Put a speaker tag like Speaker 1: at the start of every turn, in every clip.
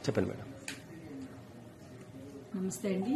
Speaker 1: చెప్పండి మేడం
Speaker 2: నమస్తే అండి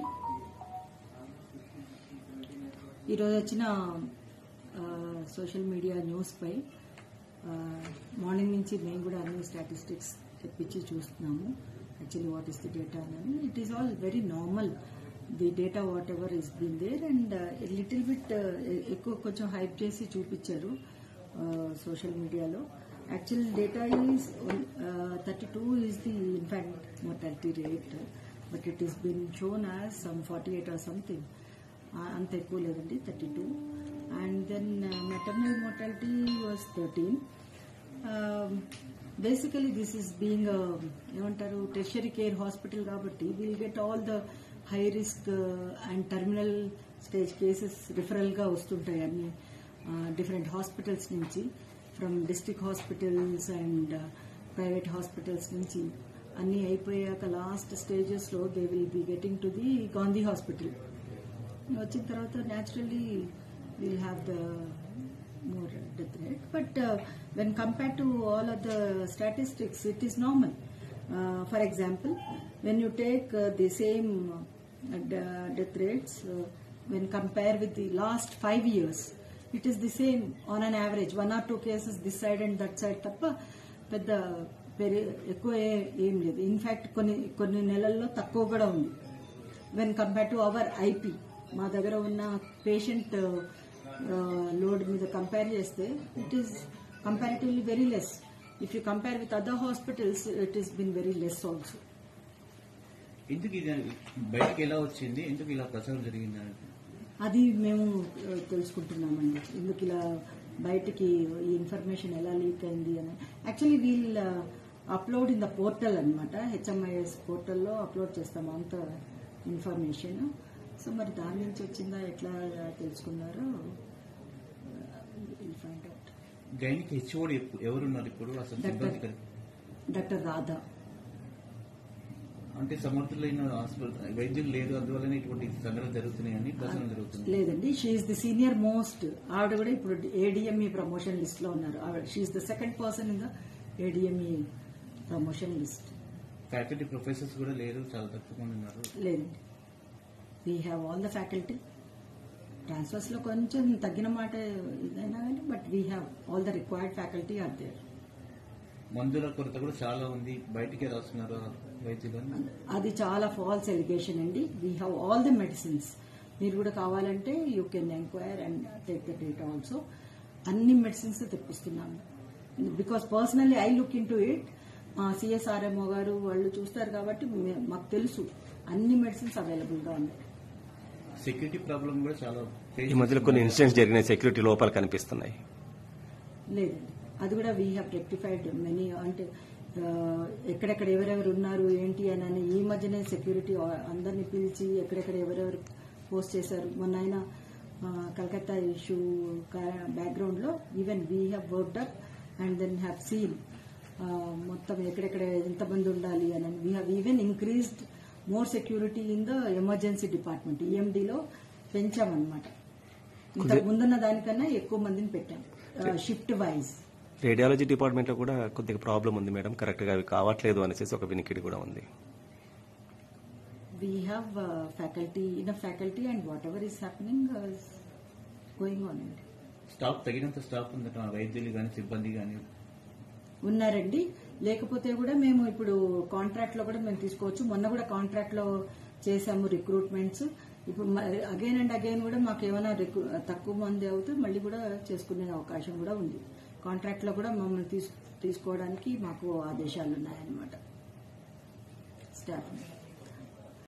Speaker 2: ఈరోజు వచ్చిన ఆ, సోషల్ మీడియా న్యూస్ పై ఆ, మార్నింగ్ నుంచి మేము కూడా అన్ని స్టాటిస్టిక్స్ తెప్పించి చూస్తున్నాము actually what is the data అని it is all very normal the data whatever is been there and little bit ఎక్కువ కొంచెం హైప్ చేసి చూపించారు సోషల్ మీడియాలో actual data is thirty two is the in fact mortality rate but it is been shown as some forty eight or something అంత ఎక్కువ లేదండి thirty two and then maternal mortality was thirteen basically this is being ఏమంటారు tertiary care hospital కాబట్టి will get all the high risk and terminal stage cases referral గా వస్తుంటాయి అన్ని different hospitals నుంచి from district hospitals and private hospitals నుంచి అన్ని అయిపోయాక last stages లో they will be getting to the Gandhi hospital వచ్చిన తర్వాత naturally will have the more death rate. But uh, when compared to all other statistics, it is normal. Uh, for example, when you take uh, the same uh, de- death rates, uh, when compare with the last five years, it is the same on an average. One or two cases this side and that side తప్ప పెద్ద peri ఎక్కువ ఏ- ఏం లేదు in fact కొన్ని కొన్ని నెలల్లో తక్కువ కూడా ఉంది when compare to our IP మా దగ్గర ఉన్న పేషెంట్ లోడ్ మీద కంపేర్ చేస్తే it is comparatively very less if you compare with other hospitals it is been very less also
Speaker 3: ఎందుకు ఇది బయటకు ఎలా వచ్చింది ఎందుకు ఇలా ప్రచారం జరిగింది అని
Speaker 2: అది మేము ఆ, తెలుసుకుంటున్నామండి ఎందుకు ఇలా బయటికి ఈ ఇన్ఫర్మేషన్ ఎలా లీక్ అయింది అని actually we'll upload in the portal అనమాట హెచ్ఎంఐఎస్ పోర్టల్లో అప్లోడ్ చేస్తాము అంత ఇన్ఫర్మేషన్ సో మరి దాని నుంచి వచ్చిందా ఎట్లా తెలుసుకున్నారో ఫైండ్ అవుట్
Speaker 3: గైనికి హెచ్ఓడి ఎవరున్నారు ఇప్పుడు అసలు
Speaker 2: డాక్టర్
Speaker 3: సిబ్బంది కలిపి?
Speaker 2: డాక్టర్ రాధా
Speaker 3: అంటే సమర్థులైన హాస్పిటల్ వైద్యులు లేదు అందువల్లనే ఇటువంటి సంఘటనలు జరుగుతున్నాయని ప్రచారం జరుగుతుంది
Speaker 2: లేదండి షీఈ్ ది సీనియర్ మోస్ట్ ఆవిడ కూడా ఇప్పుడు ఏడిఎంఈ ప్రమోషన్ లిస్ట్ లో ఉన్నారు ఆవిడ she's the second person in the ADME promotion list
Speaker 3: faculty professors కూడా లేరు చాలా తక్కువ మంది ఉన్నారు
Speaker 2: లేదండి we have all the faculty transfers లో కొంచెం తగ్గిన మాట ఇదైనా కానీ but we have all the required faculty are there
Speaker 3: మందుల కొరత కూడా చాలా ఉంది బయటికి రాస్తున్నారు వైద్యులు
Speaker 2: అది చాలా ఫాల్స్ ఎలిగేషన్ అండి we have all the medicines మీరు కూడా కావాలంటే you can enquire and take the date also అన్ని మెడిసిన్స్ తెప్పిస్తున్నాము because personally I look in to it మా సిఎస్ఆర్ఎంఓ గారు వాళ్ళు చూస్తారు కాబట్టి మే- మాకు తెలుసు అన్ని మెడిసిన్స్ అవైలబుల్ గా ఉన్నాయి
Speaker 3: సెక్యూరిటీ ప్రాబ్లం కూడా చాలా
Speaker 1: ఈ మధ్యలో కొన్ని ఇన్సిడెంట్స్ జరిగినాయి సెక్యూరిటీ లోపాలు కనిపిస్తున్నాయి
Speaker 2: లేదండి అది కూడా వీ హ్యావ్ రెక్టిఫైడ్ మెనీ అంటే ఆ, ఎక్కడెక్కడ ఎవరెవరు ఉన్నారు ఏంటి అని అని ఈ మధ్యనే సెక్యూరిటీ అందరినీ పిలిచి ఎక్కడెక్కడ ఎవరెవరు పోస్ట్ చేశారు మొన్న ఆయన ఆ, కలకత్తా ఇష్యూ బ్యాక్గ్రౌండ్ లో even we have worked up and then have seen మొత్తం ఎక్కడెక్కడ ఎంతమంది ఉండాలి అని we have even increased more security in the emergency department ఈఎండీలో పెంచామన్నమాట ఇంతకు ముందున్న దానికన్నా ఎక్కువ మందిని పెట్టాం షిఫ్ట్ వైజ్
Speaker 1: రేడియాలజీ డిపార్ట్మెంట్ లో కూడా కొద్దిగా ప్రాబ్లం ఉంది మేడం కరెక్ట్ గా అవి కావట్లేదు అనేసి ఒక వినికిడి కూడా ఉంది
Speaker 2: we have uh, faculty enough faculty and whatever is happening uh, is going on అండి
Speaker 3: స్టాఫ్ తగినంత స్టాఫ్ ఉందట వైద్యులు కానీ సిబ్బంది కానీ
Speaker 2: ఉన్నారండి లేకపోతే కూడా మేము ఇప్పుడు కాంట్రాక్ట్ లో కూడా మేము తీసుకోవచ్చు మొన్న కూడా కాంట్రాక్ట్ లో చేసాము రిక్రూట్మెంట్స్ ఇప్పుడు అగైన్ అండ్ అగైన్ కూడా మాకు ఏమైనా recru- తక్కువ మంది అవుతే మళ్ళీ కూడా చేసుకునే అవకాశం కూడా ఉంది కాంట్రాక్ట్ లో కూడా మమ్మల్ని తీసు- తీసుకోవడానికి మాకు ఆదేశాలు ఉన్నాయన్నమాట స్టాఫ్